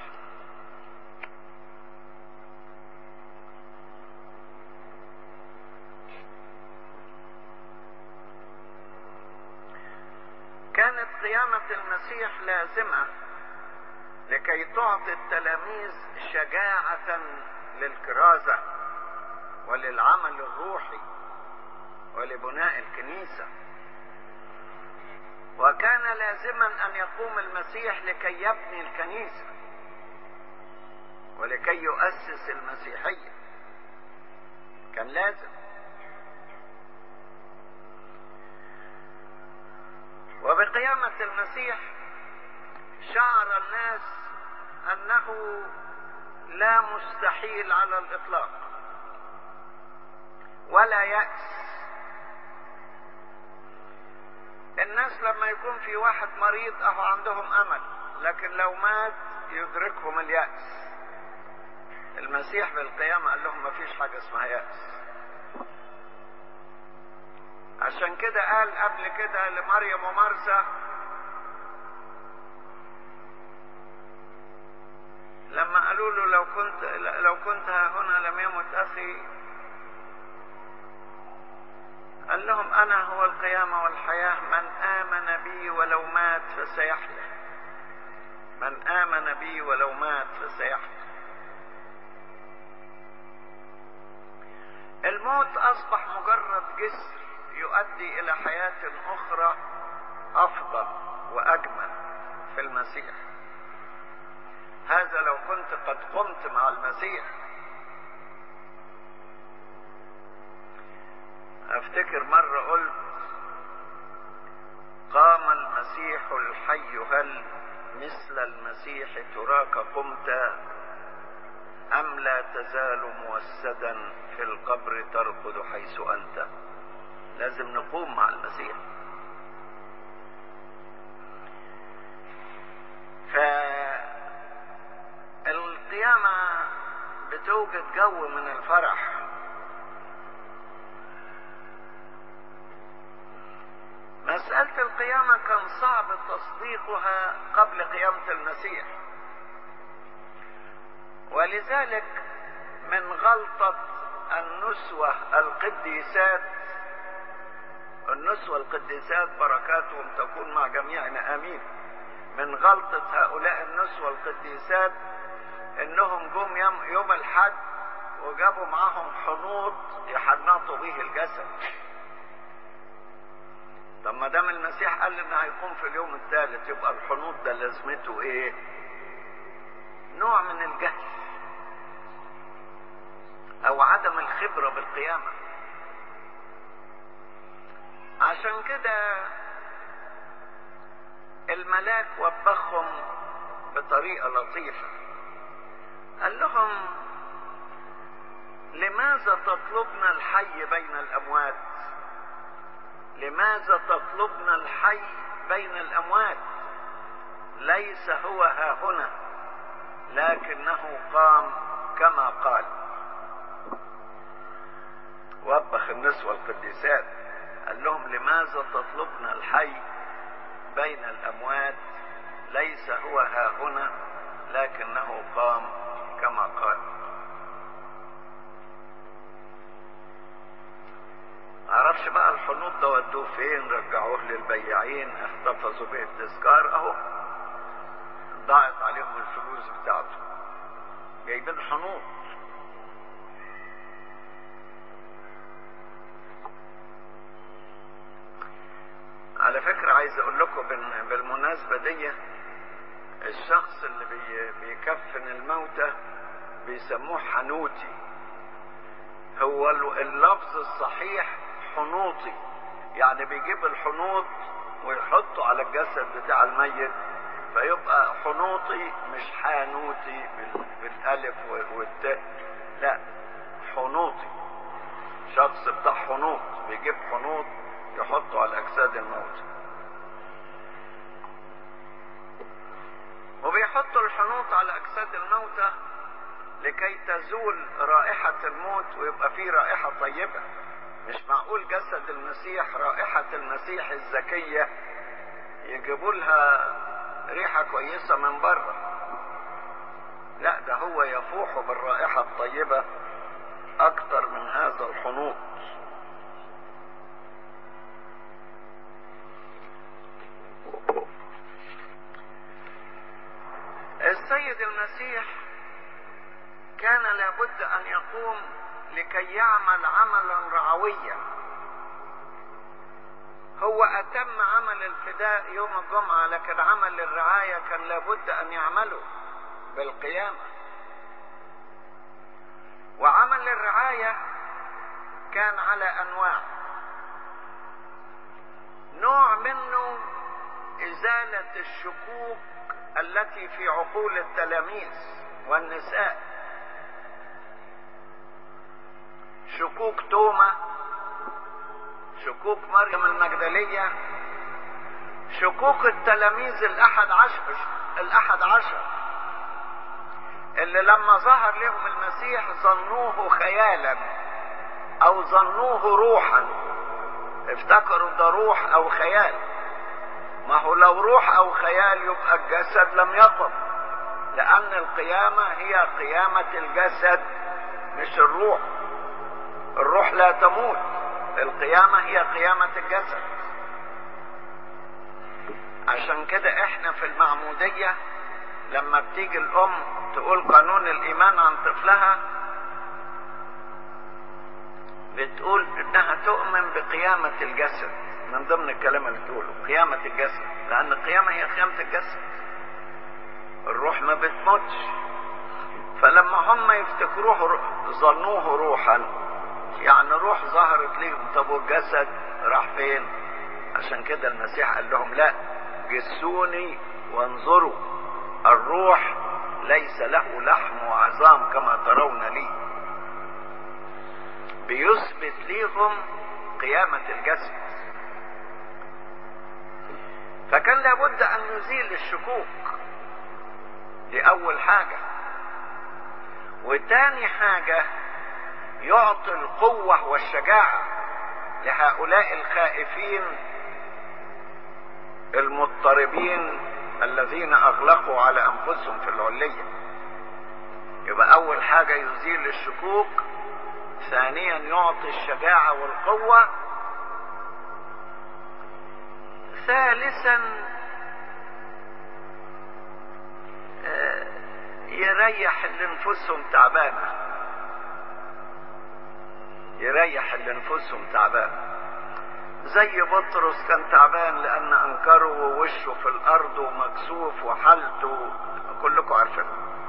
كانت قيامة المسيح لازمة لكي تعطي التلاميذ شجاعة للكرازة وللعمل الروحي ولبناء الكنيسة وكان لازما ان يقوم المسيح لكي يبني الكنيسة ولكي يؤسس المسيحية كان لازم وبقيامة المسيح شعر الناس انه لا مستحيل على الاطلاق ولا يأس الناس لما يكون في واحد مريض اهو عندهم امل لكن لو مات يدركهم اليأس المسيح بالقيامة قال لهم مفيش حاجة اسمها يأس عشان كده قال قبل كده لمريم ومرثا لما قالوا له لو كنت لو كنت ها هنا لم يمت اخي قال لهم انا هو القيامة والحياة من امن بي ولو مات فسيحيا من امن بي ولو مات فسيحيا الموت اصبح مجرد جسر يؤدي الى حياة اخرى افضل واجمل في المسيح هذا لو كنت قد قمت مع المسيح افتكر مرة قلت قام المسيح الحي هل مثل المسيح تراك قمت ام لا تزال موسدا في القبر ترقد حيث انت لازم نقوم مع المسيح فالقيامة بتوجد جو من الفرح مسألة القيامة كان صعب تصديقها قبل قيامة المسيح ولذلك من غلطة النسوة القديسات النسوة القديسات بركاتهم تكون مع جميعنا امين من غلطة هؤلاء النسوة القديسات انهم جم يوم, يوم الحد وجابوا معاهم حنوط يحنطوا به الجسد طب ما دام المسيح قال انه هيقوم في اليوم الثالث يبقى الحنوط ده لازمته ايه نوع من الجهل او عدم الخبرة بالقيامة عشان كده الملاك وبخهم بطريقة لطيفة قال لهم لماذا تطلبن الحي بين الأموات لماذا تطلبن الحي بين الأموات ليس هو ها هنا لكنه قام كما قال وبخ النسوة القديسات قال لهم لماذا تطلبن الحي بين الأموات ليس هو ها هنا لكنه قام كما قال معرفش بقى الحنوط ده ودوه فين رجعوه للبياعين احتفظوا به التذكار اهو ضاعت عليهم الفلوس بتاعته جايبين حنوط على فكرة عايز اقول لكم بالمناسبة دي الشخص اللي بي بيكفن الموتى بيسموه حنوتي هو اللفظ الصحيح حنوطي يعني بيجيب الحنوط ويحطه على الجسد بتاع الميت فيبقى حنوطي مش حانوتي بالالف والتاء لا حنوطي شخص بتاع حنوط بيجيب حنوط يحطه على اجساد الموتى وبيحطوا الحنوط على اجساد الموتى لكي تزول رائحة الموت ويبقى فيه رائحة طيبة مش معقول جسد المسيح رائحة المسيح الزكية يجيبوا لها ريحة كويسة من بره لا ده هو يفوح بالرائحة الطيبة أكتر من هذا الحنوط السيد المسيح كان لابد ان يقوم لكي يعمل عملا رعويا هو اتم عمل الفداء يوم الجمعه لكن عمل الرعايه كان لابد ان يعمله بالقيامه وعمل الرعايه كان على انواع نوع منه ازاله الشكوك التي في عقول التلاميذ والنساء شكوك توما شكوك مريم المجدلية شكوك التلاميذ الأحد عشر الأحد عشر اللي لما ظهر لهم المسيح ظنوه خيالا أو ظنوه روحا افتكروا ده روح أو خيال ما هو لو روح أو خيال يبقى الجسد لم يقم لأن القيامة هي قيامة الجسد مش الروح الروح لا تموت القيامة هي قيامة الجسد عشان كده احنا في المعمودية لما بتيجي الام تقول قانون الايمان عن طفلها بتقول انها تؤمن بقيامة الجسد من ضمن الكلام اللي تقوله قيامة الجسد لان القيامة هي قيامة الجسد الروح ما بتموتش فلما هم يفتكروه ظنوه روحا يعني روح ظهرت ليهم طب والجسد راح فين عشان كده المسيح قال لهم لا جسوني وانظروا الروح ليس له لحم وعظام كما ترون لي بيثبت ليهم قيامة الجسد فكان لابد ان يزيل الشكوك دي اول حاجة وتاني حاجة يعطي القوة والشجاعة لهؤلاء الخائفين المضطربين الذين اغلقوا على انفسهم في العلية يبقى اول حاجة يزيل الشكوك ثانيا يعطي الشجاعة والقوة ثالثا يريح اللي نفوسهم تعبانه يريح اللي نفوسهم تعبانه زي بطرس كان تعبان لان انكره ووشه في الارض ومكسوف وحالته كلكم عارفين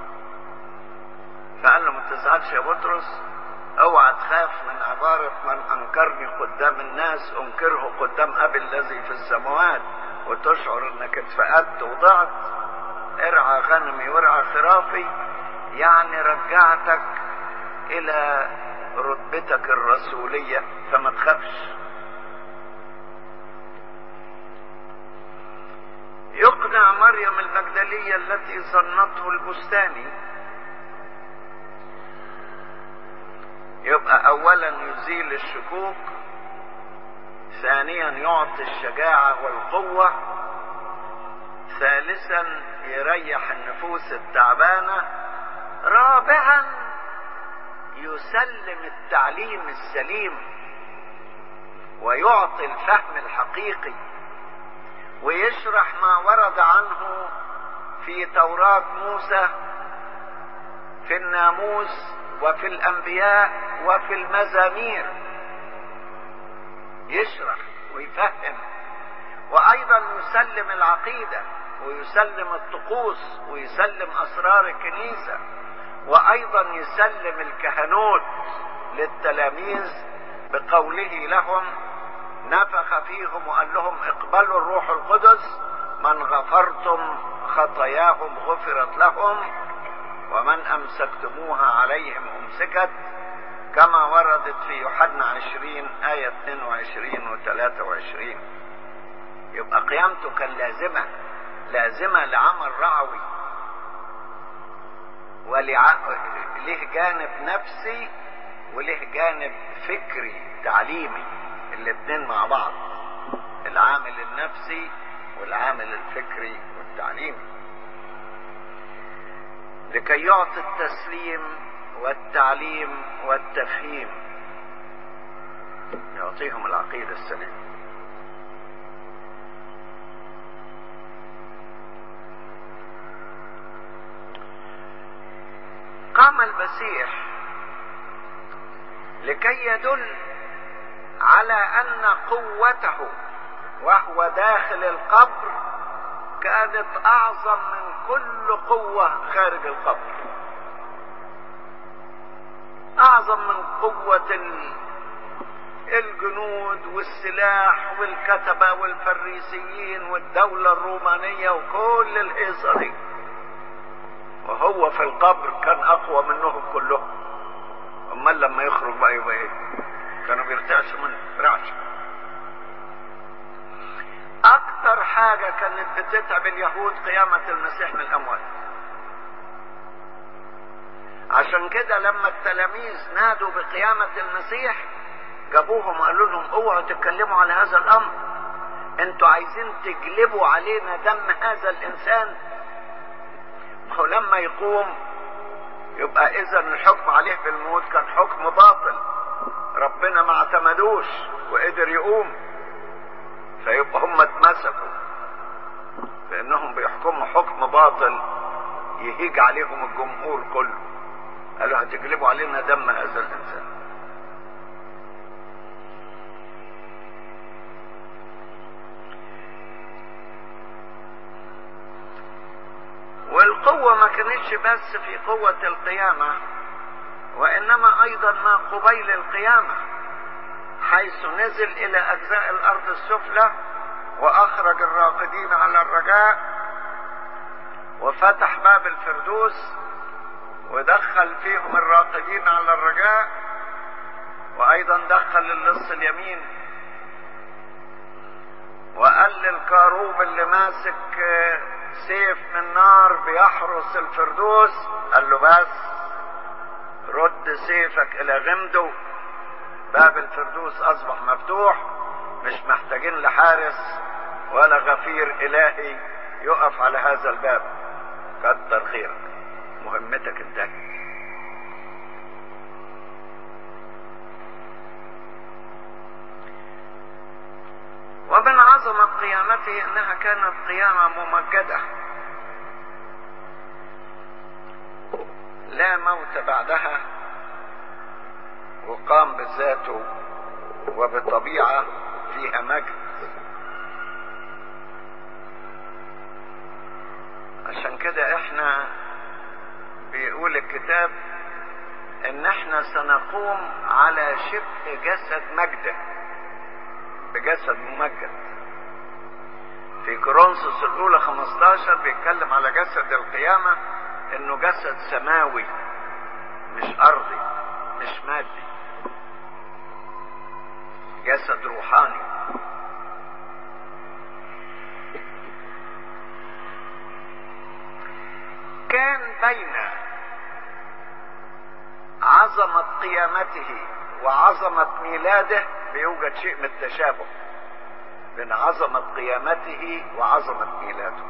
فقال له ما تزعلش يا بطرس اوعى تخاف من عبارة من انكرني قدام الناس انكره قدام ابي الذي في السماوات وتشعر انك اتفقدت وضعت ارعى غنمي وارعى خرافي يعني رجعتك الى رتبتك الرسولية فما تخافش يقنع مريم المجدلية التي ظنته البستاني يبقى اولا يزيل الشكوك ثانيا يعطي الشجاعة والقوة ثالثا يريح النفوس التعبانة رابعا يسلم التعليم السليم ويعطي الفهم الحقيقي ويشرح ما ورد عنه في توراة موسى في الناموس وفي الانبياء وفي المزامير يشرح ويفهم وايضا يسلم العقيدة ويسلم الطقوس ويسلم اسرار الكنيسة وايضا يسلم الكهنوت للتلاميذ بقوله لهم نفخ فيهم وقال لهم اقبلوا الروح القدس من غفرتم خطاياهم غفرت لهم ومن امسكتموها عليهم امسكت كما وردت في يوحنا 20 آية 22 و 23 يبقى قيامته كان لازمة لازمة لعمل رعوي ولع... له جانب نفسي وله جانب فكري تعليمي الاثنين مع بعض العامل النفسي والعامل الفكري والتعليمي لكي يعطي التسليم والتعليم والتفهيم يعطيهم العقيدة السليمة قام المسيح لكي يدل على ان قوته وهو داخل القبر كانت اعظم من كل قوه خارج القبر اعظم من قوه الجنود والسلاح والكتبه والفريسيين والدوله الرومانيه وكل الهيصه دي وهو في القبر كان اقوى منهم كلهم امال لما يخرج بقى يبقى ايه كانوا بيرتعشوا منه رعش اكتر حاجة كانت بتتعب اليهود قيامة المسيح من الاموات عشان كده لما التلاميذ نادوا بقيامة المسيح جابوهم وقالوا لهم اوعوا تتكلموا على هذا الامر انتوا عايزين تجلبوا علينا دم هذا الانسان هو لما يقوم يبقى اذا الحكم عليه بالموت كان حكم باطل ربنا ما اعتمدوش وقدر يقوم فيبقى هم اتمسكوا لانهم بيحكموا حكم باطل يهيج عليهم الجمهور كله قالوا هتجلبوا علينا دم هذا الانسان والقوة ما كانتش بس في قوة القيامة وإنما أيضا ما قبيل القيامة حيث نزل إلى أجزاء الأرض السفلى وأخرج الراقدين على الرجاء وفتح باب الفردوس ودخل فيهم الراقدين على الرجاء وأيضا دخل اللص اليمين وقال للكاروب اللي ماسك سيف من نار بيحرس الفردوس قال له بس رد سيفك الى غمده باب الفردوس اصبح مفتوح مش محتاجين لحارس ولا غفير الهي يقف على هذا الباب كتر خيرك مهمتك انتهت ومن عظمة قيامته انها كانت قيامة ممجدة لا موت بعدها وقام بذاته وبطبيعة فيها مجد عشان كده احنا بيقول الكتاب ان احنا سنقوم على شبه جسد مجده بجسد ممجد في كورنثوس الاولى 15 بيتكلم على جسد القيامة انه جسد سماوي مش ارضي مش مادي جسد روحاني كان بين عظمة قيامته وعظمة ميلاده بيوجد شيء من التشابه بين عظمة قيامته وعظمة ميلاده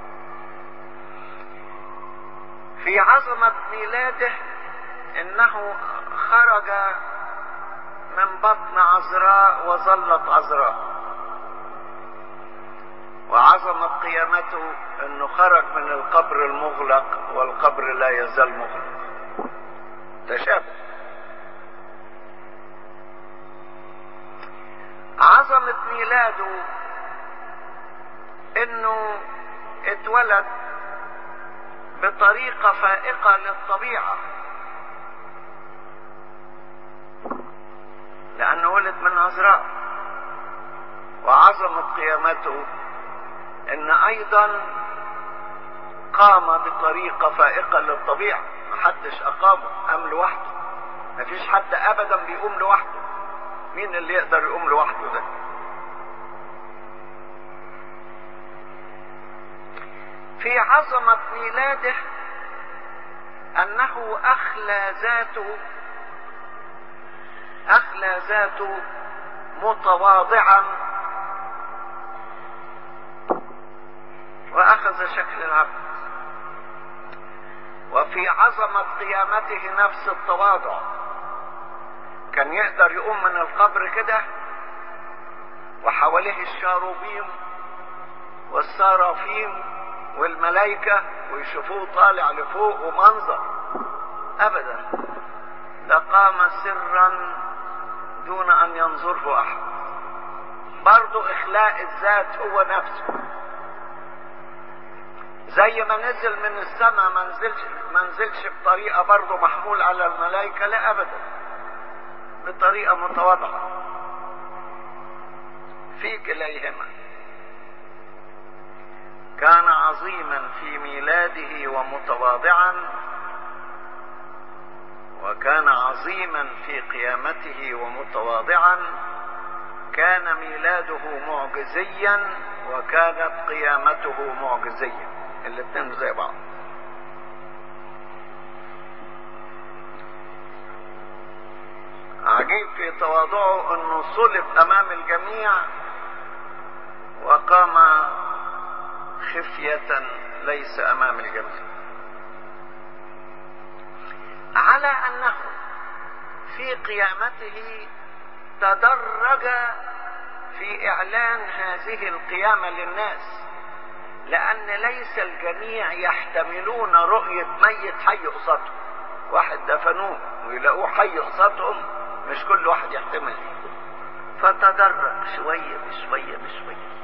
في عظمة ميلاده انه خرج من بطن عذراء وظلت عذراء وعظمة قيامته انه خرج من القبر المغلق والقبر لا يزال مغلق تشابه عظمة ميلاده انه اتولد بطريقة فائقة للطبيعة لأنه ولد من عذراء وعظمة قيامته إن أيضا قام بطريقة فائقة للطبيعة محدش أقامه قام لوحده مفيش حد أبدا بيقوم لوحده مين اللي يقدر يقوم لوحده ده في عظمة ميلاده أنه أخلى ذاته أخلى ذاته متواضعا وأخذ شكل العبد وفي عظمة قيامته نفس التواضع كان يقدر يقوم من القبر كده وحواليه الشاروبيم والسرافيم والملائكة ويشوفوه طالع لفوق ومنظر أبدا ده قام سرا دون أن ينظره أحد برضو إخلاء الذات هو نفسه زي ما نزل من السماء ما نزلش ما نزلش بطريقة برضو محمول على الملائكة لا أبدا بطريقة متواضعة في كليهما كان عظيما في ميلاده ومتواضعا وكان عظيما في قيامته ومتواضعا كان ميلاده معجزيا وكانت قيامته معجزية الاثنين زي بعض عجيب في تواضعه انه صلب امام الجميع وقام خفية ليس امام الجميع على انه في قيامته تدرج في اعلان هذه القيامة للناس لان ليس الجميع يحتملون رؤية ميت حي قصادهم واحد دفنوه ويلاقوه حي قصادهم مش كل واحد يحتمل فتدرج شوية بشوية بشوية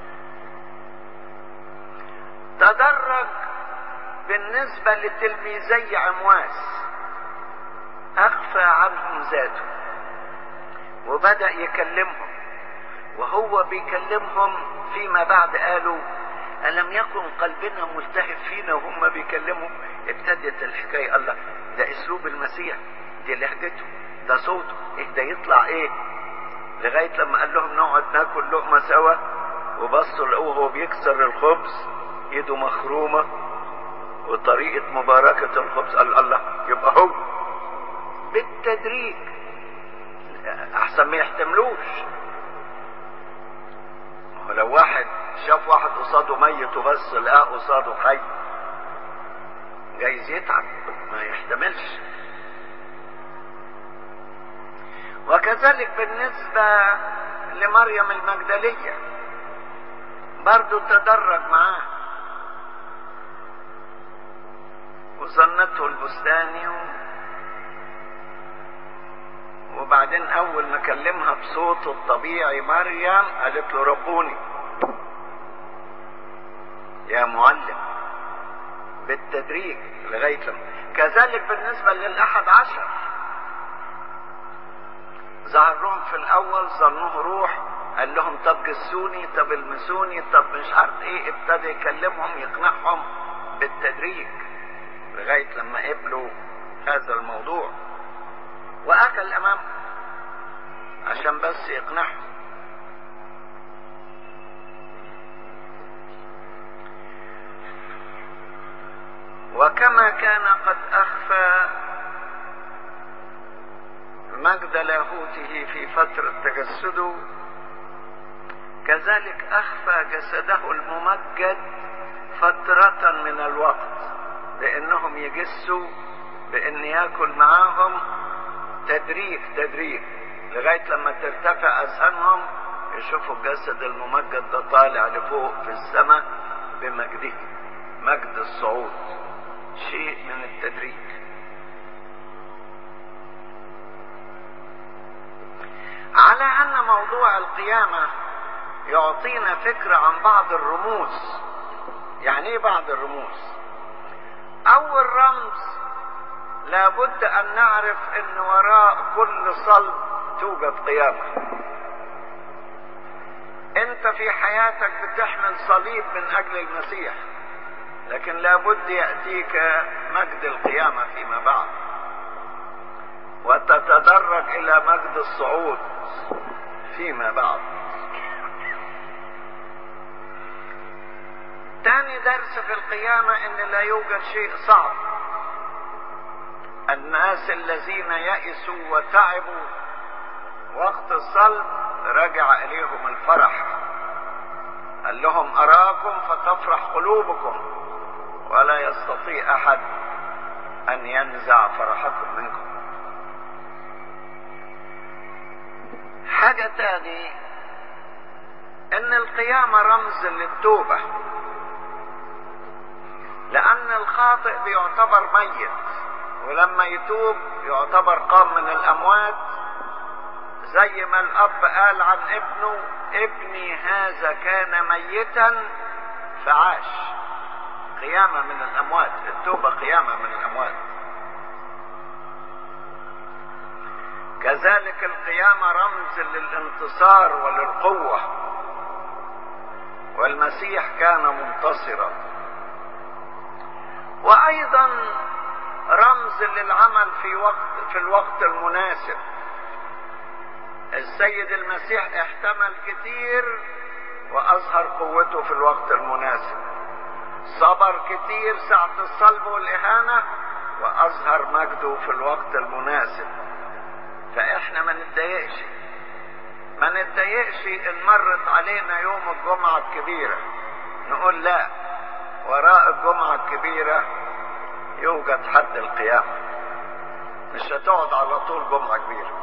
تدرج بالنسبة لتلميذي عمواس أخفى عنهم ذاته وبدأ يكلمهم وهو بيكلمهم فيما بعد قالوا ألم يكن قلبنا ملتهب فينا وهم بيكلمهم ابتدت الحكاية الله ده أسلوب المسيح دي لهجته ده صوته إيه ده يطلع إيه لغاية لما قال لهم نقعد ناكل لقمة سوا وبصوا لقوه وهو بيكسر الخبز ايده مخرومة وطريقة مباركة الخبز قال الله يبقى هو بالتدريج احسن ما يحتملوش ولو واحد شاف واحد قصاده ميت وبس لقاه قصاده حي جايز يتعب ما يحتملش وكذلك بالنسبة لمريم المجدلية برضو تدرج معاه وظنته البستاني و... وبعدين اول ما كلمها بصوته الطبيعي مريم قالت له ربوني يا معلم بالتدريج لغاية لما كذلك بالنسبة للأحد عشر ظهر لهم في الأول ظنوه روح قال لهم طب جسوني طب المسوني طب مش عارف ايه ابتدى يكلمهم يقنعهم بالتدريج لغاية لما قبلوا هذا الموضوع واكل امامهم عشان بس يقنعهم وكما كان قد اخفى مجد لاهوته في فترة تجسده كذلك أخفى جسده الممجد فترة من الوقت بأنهم يجسوا بأن ياكل معاهم تدريج تدريج لغاية لما ترتفع أذهانهم يشوفوا الجسد الممجد ده طالع لفوق في السماء بمجده مجد الصعود شيء من التدريج على أن موضوع القيامة يعطينا فكرة عن بعض الرموز يعني ايه بعض الرموز اول رمز لابد ان نعرف ان وراء كل صلب توجد قيامة انت في حياتك بتحمل صليب من اجل المسيح لكن لابد يأتيك مجد القيامة فيما بعد وتتدرج الى مجد الصعود فيما بعد تاني درس في القيامة ان لا يوجد شيء صعب الناس الذين يئسوا وتعبوا وقت الصلب رجع اليهم الفرح قال لهم اراكم فتفرح قلوبكم ولا يستطيع احد ان ينزع فرحكم منكم حاجة تاني ان القيامة رمز للتوبة لان الخاطئ بيعتبر ميت ولما يتوب يعتبر قام من الاموات زي ما الاب قال عن ابنه ابني هذا كان ميتا فعاش قيامة من الاموات التوبة قيامة من الاموات كذلك القيامة رمز للانتصار وللقوة والمسيح كان منتصرا وايضا رمز للعمل في وقت في الوقت المناسب السيد المسيح احتمل كتير واظهر قوته في الوقت المناسب صبر كتير ساعة الصلب والاهانة واظهر مجده في الوقت المناسب فاحنا ما نتضايقش ما نتضايقش ان مرت علينا يوم الجمعة الكبيرة نقول لا وراء الجمعة الكبيرة يوجد حد القيامة مش هتقعد على طول جمعة كبيرة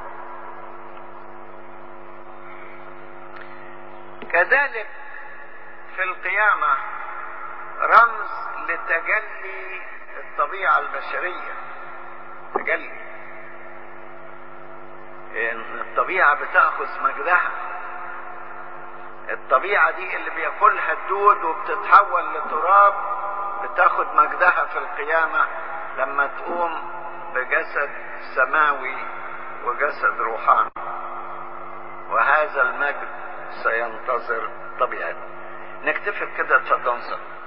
كذلك في القيامة رمز لتجلي الطبيعة البشرية تجلي ان الطبيعة بتأخذ مجدها الطبيعة دي اللي بياكلها الدود وبتتحول لتراب بتاخد مجدها في القيامة لما تقوم بجسد سماوي وجسد روحاني وهذا المجد سينتظر طبيعته نكتفي بكده اتفضل